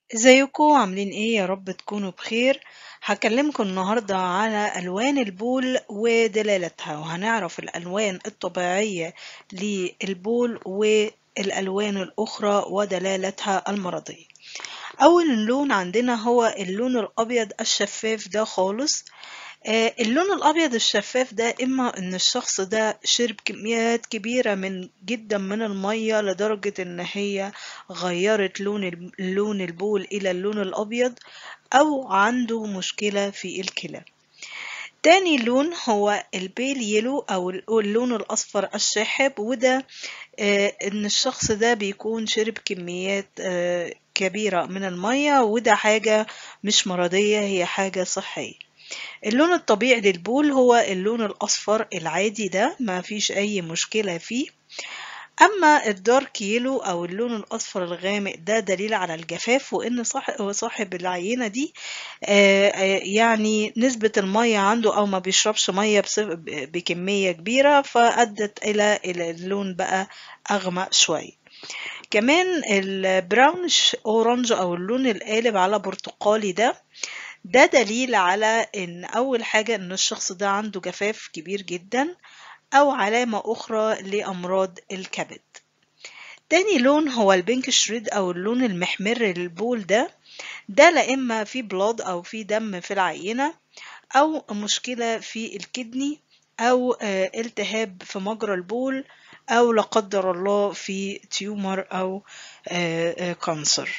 ازيكم عاملين ايه يا رب تكونوا بخير هكلمكم النهاردة على ألوان البول ودلالتها وهنعرف الألوان الطبيعية للبول والألوان الأخرى ودلالتها المرضية أول لون عندنا هو اللون الأبيض الشفاف ده خالص آه، اللون الأبيض الشفاف ده إما إن الشخص ده شرب كميات كبيرة من جدا من المية لدرجة إن هي غيرت لون الب- لون البول إلى اللون الأبيض أو عنده مشكلة في الكلى تاني لون هو البيل يلو أو اللون الأصفر الشاحب وده آه، إن الشخص ده بيكون شرب كميات آه، كبيرة من المية وده حاجة مش مرضية هي حاجة صحية اللون الطبيعي للبول هو اللون الأصفر العادي ده ما فيش أي مشكلة فيه أما الدارك يلو أو اللون الأصفر الغامق ده دليل على الجفاف وإن صاحب صاحب العينة دي آه، آه، يعني نسبة المية عنده أو ما بيشربش مية بصف- بكمية كبيرة فأدت إلى إلى اللون بقى أغمق شوية كمان البراونش أورنج أو اللون القالب على برتقالي ده ده دليل على ان اول حاجة ان الشخص ده عنده جفاف كبير جدا او علامة اخرى لامراض الكبد تاني لون هو البينك شريد او اللون المحمر للبول ده ده لا اما في بلاد او في دم في العينة او مشكلة في الكدني او آه، التهاب في مجرى البول او لا قدر الله في تيومر او آه، آه، كانسر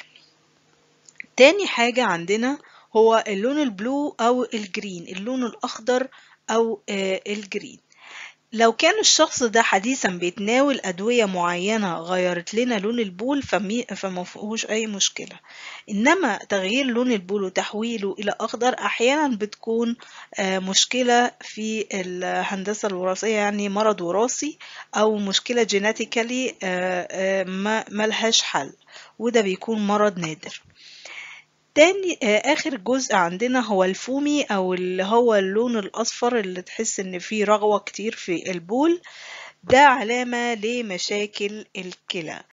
تاني حاجة عندنا هو اللون البلو أو الجرين اللون الأخضر أو آه، الجرين لو كان الشخص ده حديثا بيتناول أدوية معينة غيرت لنا لون البول فمي فما فيهوش أي مشكلة إنما تغيير لون البول وتحويله إلى أخضر أحيانا بتكون آه، مشكلة في الهندسة الوراثية يعني مرض وراثي أو مشكلة جيناتيكالي ما ملهاش حل وده بيكون مرض نادر تاني آه، آخر جزء عندنا هو الفومي أو اللي هو اللون الأصفر اللي تحس إن فيه رغوة كتير في البول ده علامة لمشاكل الكلى